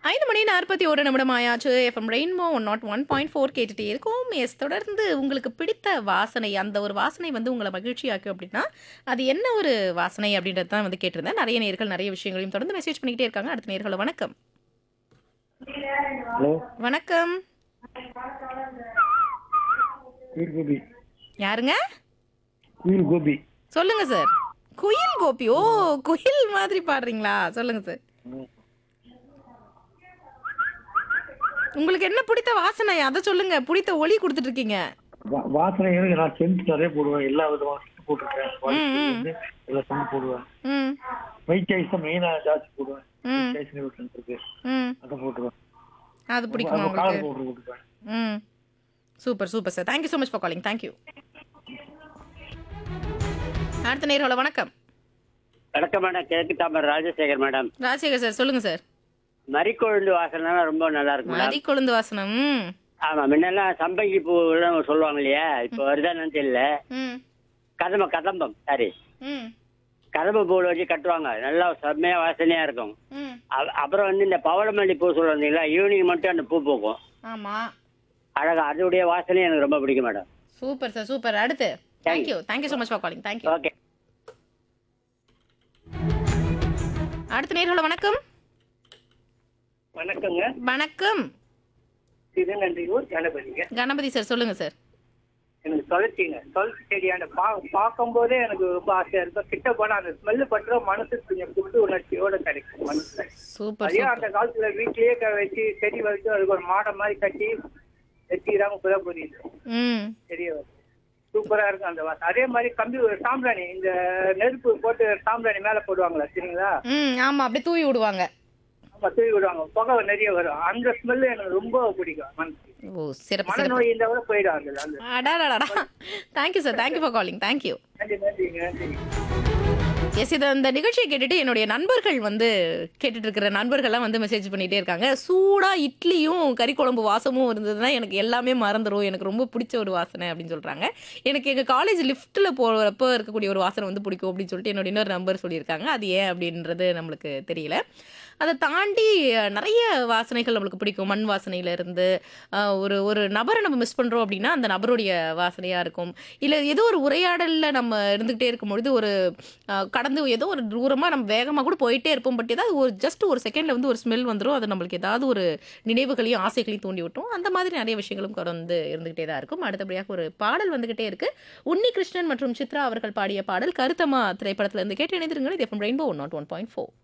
ஐந்து மணி நாற்பத்தி ஒரு நிமிடம் ஆயாச்சு FM rainbow one nought one point four கேட்டுட்டே இருக்கும் எஸ் தொடர்ந்து உங்களுக்கு பிடித்த வாசனை அந்த ஒரு வாசனை வந்து உங்களை மகிழ்ச்சியாக்கும் அப்படின்னா அது என்ன ஒரு வாசனை அப்படின்றது தான் வந்து கேட்டிருந்தேன் நிறைய நேர்கள் நிறைய விஷயங்களையும் தொடர்ந்து மெசேஜ் பண்ணிக்கிட்டே இருக்காங்க அடுத்த நேர்களை வணக்கம் ஹலோ வணக்கம் குயில் கோபி யாருங்க குயில் கோபி சொல்லுங்க சார் குயில் கோபி ஓ குயில் மாதிரி பாடுறீங்களா சொல்லுங்க சார் உங்களுக்கு என்ன பிடித்த வாசனை அதை சொல்லுங்க பிடித்த ஒளி கொடுத்துட்டு இருக்கீங்க வா- வாசனை எனக்கு நான் சென்ட் நிறைய போடுவேன் எல்லா விதமான scent போட்டிருக்கேன் ம், குவாலிட்டி ம். வந்து எல்லா சென்ட் போடுவேன் ம் ஒயிட் ஐஸ் தான் மெயினாக ஜாஸ்தி போடுவேன் ம் ஒயிட் ஐஸ் ஒரு சென்ட் இருக்கு ம் அதை போட்டுருவேன் அது பிடிக்குமா அப்புறம் கார் உங்களுக்கு பவுடர் போட்டுருப்பேன் ம் super super sir thank you so much for calling thank you அடுத்த நேரோட வணக்கம் வணக்கம் மேடம் கிழக்கு தாமரை ராஜசேகர் மேடம் ராஜசேகர் சார் சொல்லுங்க சார் மறிக்கொழுந்து வாசனை ரொம்ப நல்லா இருக்கு மேடம் மதி கொழுந்து வாசனம் ம் ஆமா முன்னெல்லாம் சம்பங்கி பூலாம் சொல்லுவாங்க இல்லையா இப்போ வருதான்னு தெரியல ம் கதம்ப கதம்பம் சாரி ம் கதம்ப பூவில் வச்சு கட்டுவாங்க நல்லா செம்மையா வாசனையா இருக்கும் ம் அ- அப்புறம் வந்து இந்த பவளமல்லி பூ சொல்லுவாங்க இல்லைங்களா ஈவினிங் மட்டும் அந்த பூ பூக்கும் ஆமாம் அழகா அதோடைய வாசனை எனக்கு ரொம்ப பிடிக்கும் மேடம் சூப்பர் சார் சூப்பர் அடுத்து thank you thank you so much for calling thank you okay அடுத்த நேரோட வணக்கம் வணக்கங்க வணக்கம் திருநன்றியூர் கணபதிங்க கணபதி சார் சொல்லுங்க சார் எனக்கு தொலைச்சிங்க தொலைச்சி செடியான பா பார்க்கும்போதே எனக்கு ரொம்ப ஆசையா இருக்கும் கிட்ட போனா அந்த ஸ்மெல்லு பற்ற மனசு கொஞ்சம் புத்து உணர்ச்சியோட கிடைக்கும் மனசுல சூப்பர் அதே சூப்பர் அந்த காலத்துல வீட்லயே க- வச்சு செடி வச்சு அதுக்கு ஒரு மாடை மாதிரி கட்டி வச்சுக்கிறாங்க புத புரியுது ம் செடியை வச்சு சூப்பரா இருக்கும் அந்த வாசம் அதே மாதிரி கம்பி ஒரு சாம்பிராணி இந்த நெருப்பு போட்டு சாம்பிராணி மேல போடுவாங்களா சரிங்களா ம் ஆமாம் அப்படியே தூவி விடுவாங்க அப்ப தூவி விடுவாங்க புகை நிறைய வரும் அந்த ஸ்மெல்லு எனக்கு ரொம்ப பிடிக்கும் மனசுக்கு ஓ சிறப்பு சிறப்பு மனநோய் இருந்தா கூட போயிடும் அதுல அந்த அடாடாடா thank you sir thank you for calling thank you நன்றி நன்றிங்க நன்றி எஸ் இது அந்த நிகழ்ச்சியை கேட்டுட்டு என்னுடைய நண்பர்கள் வந்து கேட்டுட்டு இருக்கிற நண்பர்கள்லாம் வந்து மெசேஜ் பண்ணிட்டே இருக்காங்க சூடா இட்லியும் கறி குழம்பு வாசமும் இருந்ததுன்னா எனக்கு எல்லாமே மறந்துடும் எனக்கு ரொம்ப பிடிச்ச ஒரு வாசனை அப்படின்னு சொல்றாங்க எனக்கு எங்க காலேஜ் லிஃப்ட்ல போறப்ப இருக்கக்கூடிய ஒரு வாசனை வந்து பிடிக்கும் அப்படின்னு சொல்லிட்டு என்னோட இன்னொரு நம்பர் சொல்லியிருக்காங்க அது ஏன் அப்படின்றது நம்மளுக்கு தெரியல அதை தாண்டி அஹ், நிறைய வாசனைகள் நம்மளுக்கு பிடிக்கும் மண் வாசனையில இருந்து அஹ், ஒரு ஒரு நபரை நம்ம மிஸ் பண்றோம் அப்படின்னா அந்த நபருடைய வாசனையா இருக்கும் இல்ல ஏதோ ஒரு உரையாடல்ல நம்ம இருந்துகிட்டே இருக்கும் பொழுது ஒரு அஹ், கடந்து ஏதோ ஒரு தூரமா நம்ம வேகமா கூட போயிட்டே இருப்போம் பட் ஏதாவது ஒரு ஜஸ்ட் ஒரு செகண்ட்ல வந்து ஒரு ஸ்மெல் வந்துரும் அது நம்மளுக்கு ஏதாவது ஒரு நினைவுகளையும் ஆசைகளையும் தூண்டி விட்டோம் அந்த மாதிரி நிறைய விஷயங்களும் வந்து இருந்துகிட்டே தான் இருக்கும் அடுத்தபடியாக ஒரு பாடல் வந்துகிட்டே இருக்கு உன்னி கிருஷ்ணன் மற்றும் சித்ரா அவர்கள் பாடிய பாடல் கருத்தமா திரைப்படத்துல இருந்து கேட்டு இணைந்திருங்கள் இது rainbow one nought one point four